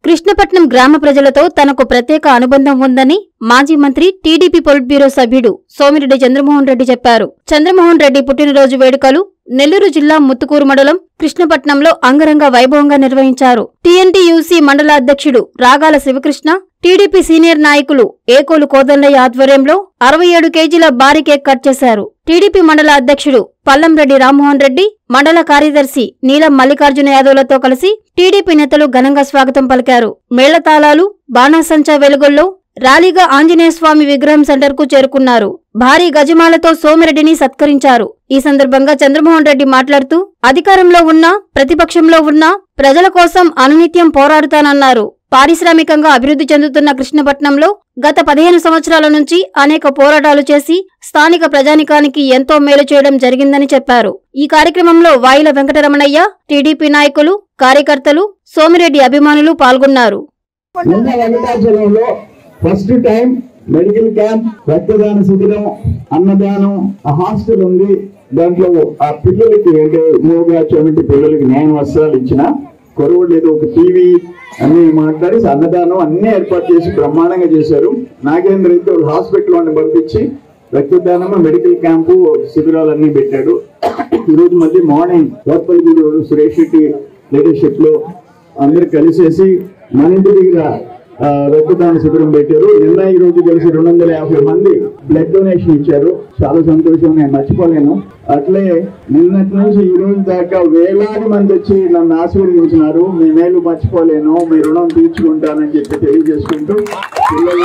కృష్ణపట్నం గ్రామ ప్రజలతో తనకు ప్రత్యేక అనుబంధం ఉందని మాజీ మంత్రి టీడీపీ పొలిట్ బ్యూరో సభ్యుడు సోమిరెడ్డి చంద్రమోహన్ రెడ్డి చెప్పారు చంద్రమోహన్ రెడ్డి పుట్టినరోజు వేడుకలు నెల్లూరు జిల్లా ముత్తుకూరు మండలం కృష్ణపట్నంలో అంగరంగ వైభవంగా నిర్వహించారు టీఎన్టీయూసీ మండల అధ్యక్షుడు రాగాల శివకృష్ణ టీడీపీ సీనియర్ నాయకులు ఏకోలు కోదండయ్య ఆధ్వర్యంలో అరవై ఏడు కేజీల భారీ కేక్ కట్ చేశారు టీడీపీ మండల అధ్యక్షుడు పల్లంరెడ్డి రామ్మోహన్ రెడ్డి మండల కార్యదర్శి నీలం మల్లికార్జున యాదవ్లతో కలిసి టీడీపీ నేతలు ఘనంగా స్వాగతం పలికారు మేళతాళాలు బాణాసంచా వెలుగుల్లో ర్యాలీగా ఆంజనేయ స్వామి విగ్రహం సెంటర్కు చేరుకున్నారు భారీ గజమాలతో సోమిరెడ్డిని సత్కరించారు ఈ సందర్భంగా చంద్రమోహన్ రెడ్డి మాట్లాడుతూ అధికారంలో ఉన్నా ప్రతిపక్షంలో ఉన్నా ప్రజల కోసం అనునిత్యం పోరాడుతానన్నారు పారిశ్రామికంగా అభివృద్ధి చెందుతున్న కృష్ణపట్నంలో గత పదిహేను సంవత్సరాల నుంచి అనేక పోరాటాలు చేసి స్థానిక ప్రజానికానికి ఎంతో మేలు చేయడం జరిగిందని చెప్పారు ఈ కార్యక్రమంలో వాయిల వెంకటరమణయ్య టీడీపీ నాయకులు కార్యకర్తలు సోమిరెడ్డి అభిమానులు పాల్గొన్నారు నిన్న వెంకటాచలంలో ఫస్ట్ టైం మెడికల్ క్యాంప్ రక్తదాన శిబిరం అన్నదానం ఆ హాస్టల్ ఉంది దాంట్లో ఆ పిల్లలకి అంటే మూగా చెవిటి పిల్లలకి న్యాయం వస్త్రాలు ఇచ్చిన కొరవ లేదు ఒక టీవీ అన్ని మాట్లాడి అన్నదానం అన్ని ఏర్పాటు చేసి బ్రహ్మాండంగా చేశారు నాగేంద్ర అయితే వాళ్ళు హాస్పిటల్ వాడిని పంపించి రక్తదానం మెడికల్ క్యాంపు శిబిరాలన్నీ పెట్టాడు ఈరోజు మళ్ళీ మార్నింగ్ గోత్పల్లిగూడు సురేష్ రెడ్డి లీడర్షిప్ లో అందరు కలిసేసి మన ఇంటి దగ్గర ఆ, రక్తదాన శిబిరం పెట్టారు నిన్న ఈ రోజు కలిసి రెండు వందల యాభై మంది బ్లడ్ డొనేషన్ ఇచ్చారు చాలా సంతోషం నేను మర్చిపోలేను అట్లే నిన్నటి నుంచి ఈ రోజు దాకా వేలాది మంది వచ్చి నన్ను ఆశీర్వదించినారు మీ మేలు మర్చిపోలేను మీ రుణం తీర్చుకుంటానని చెప్పి తెలియజేసుకుంటూ పిల్లలు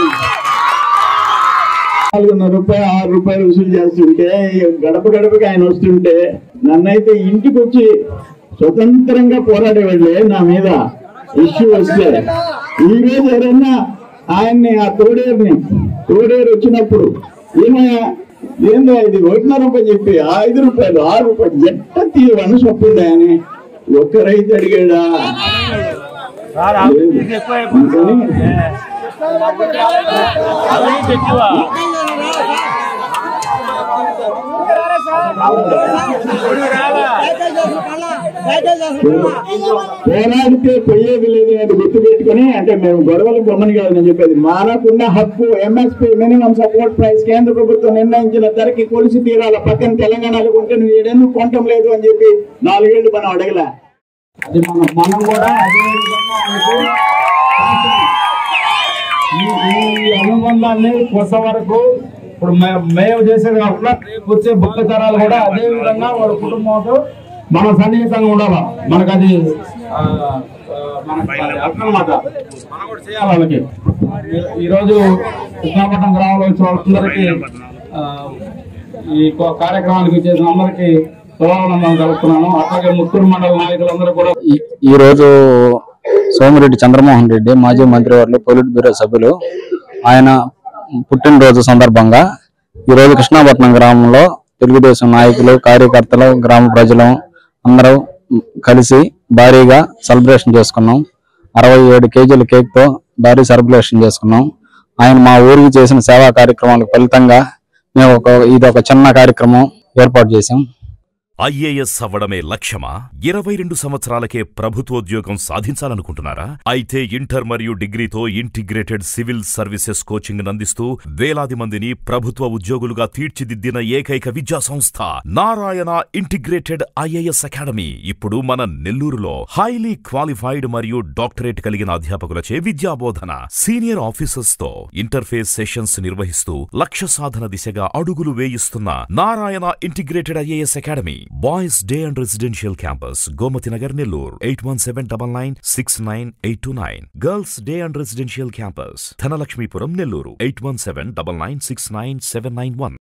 నాలుగున్నర రూపాయలు ఆరు రూపాయలు వసూలు చేస్తుంటే గడప గడపకి ఆయన వస్తుంటే నన్నైతే ఇంటికి వచ్చి స్వతంత్రంగా పోరాడేవాళ్ళే నా మీద ఇష్యూ వస్తే ఈ రోజు ఎవరన్నా ఆయన్ని ఆ తోడేరుని తోడేరు వచ్చినప్పుడు ఈయన ఏందో ఇది ఒకటిన్నర రూపాయలు చెప్పి ఆ ఐదు రూపాయలు ఆరు రూపాయలు ఎట్ట తీయవని చెప్పింది అని ఒక్క రైతు అడిగాడా లేదు. అందుకని పోరాడితే పోయేది లేదు అని గుర్తు పెట్టుకుని అంటే మేము గొడవలు బొమ్మని కాదు నేను చెప్పేది మానకున్న హక్కు ఎంఎస్పీ మినిమం సపోర్ట్ ప్రైస్ కేంద్ర ప్రభుత్వం నిర్ణయించిన ధరకి కొలిసి తీరాల పక్కన తెలంగాణలో కొంటే నువ్వు ఏడేళ్ళు కొనటం లేదు అని చెప్పి నాలుగేళ్లు మనం అడగలే అది మనం మనం కూడా అదే విధంగా అనుకో ఈ ఈ అనుబంధాన్ని కొత్త వరకు ఇప్పుడు మే- మేము చేసేది కాకుండా రేపు వచ్చే భక్త తరాలు కూడా అదే విధంగా వాళ్ళ కుటుంబంతో మన సన్నిహితంగా ఉండాలి మనకు అది ఆ, ఆ, మనకు అది అర్థమన్నమాట మనం కూడా చేయాలి వాళ్ళకి ఈ- ఈరోజు కృష్ణాపట్నం గ్రామంలో వచ్చిన వాళ్ళందరికీ ఆ, ఈ కో- కార్యక్రమానికి చేసిన అందరికీ శుభానందం కలుపుతున్నాను అట్లాగే ముత్తూరు మండల నాయకులందరూ కూడా ఈ- ఈ రోజు సోమిరెడ్డి చంద్రమోహన్ రెడ్డి మాజీ మంత్రివర్యులు పొలిట్ బ్యూరో సభ్యులు ఆయన పుట్టినరోజు సందర్భంగా ఈ రోజు కృష్ణాపట్నం గ్రామంలో తెలుగుదేశం నాయకులు కార్యకర్తలు గ్రామ ప్రజలు అందరూ కలిసి భారీగా సెలబ్రేషన్ చేసుకున్నాం అరవై ఏడు కేజీల కేక్ తో భారీ సెలబ్రేషన్ చేసుకున్నాం ఆయన మా ఊరికి చేసిన సేవా కార్యక్రమాలకు ఫలితంగా మేము ఒక ఇది ఒక చిన్న కార్యక్రమం ఏర్పాటు చేశాం ఐఏఎస్ అవ్వడమే లక్ష్యమా ఇరవై రెండు సంవత్సరాలకే ప్రభుత్వోద్యోగం సాధించాలనుకుంటున్నారా అయితే ఇంటర్ మరియు డిగ్రీతో ఇంటిగ్రేటెడ్ సివిల్ సర్వీసెస్ కోచింగ్ అందిస్తూ వేలాది మందిని ప్రభుత్వ ఉద్యోగులుగా తీర్చిదిద్దిన ఏకైక విద్యా సంస్థ నారాయణ ఇంటిగ్రేటెడ్ ఐఏఎస్ అకాడమీ ఇప్పుడు మన నెల్లూరులో హైలీ క్వాలిఫైడ్ మరియు డాక్టరేట్ కలిగిన అధ్యాపకులచే విద్యాబోధన సీనియర్ ఆఫీసర్స్ తో ఇంటర్ఫేస్ సెషన్స్ నిర్వహిస్తూ లక్ష్య సాధన దిశగా అడుగులు వేయిస్తున్న Narayana integrated IAS academy boys day and residential campus Gomathi Nagar Nellore eight one seven double nine six nine eight two nine girls day and residential campus Dhanalakshmipuram Nellore eight one seven double nine six nine seven nine one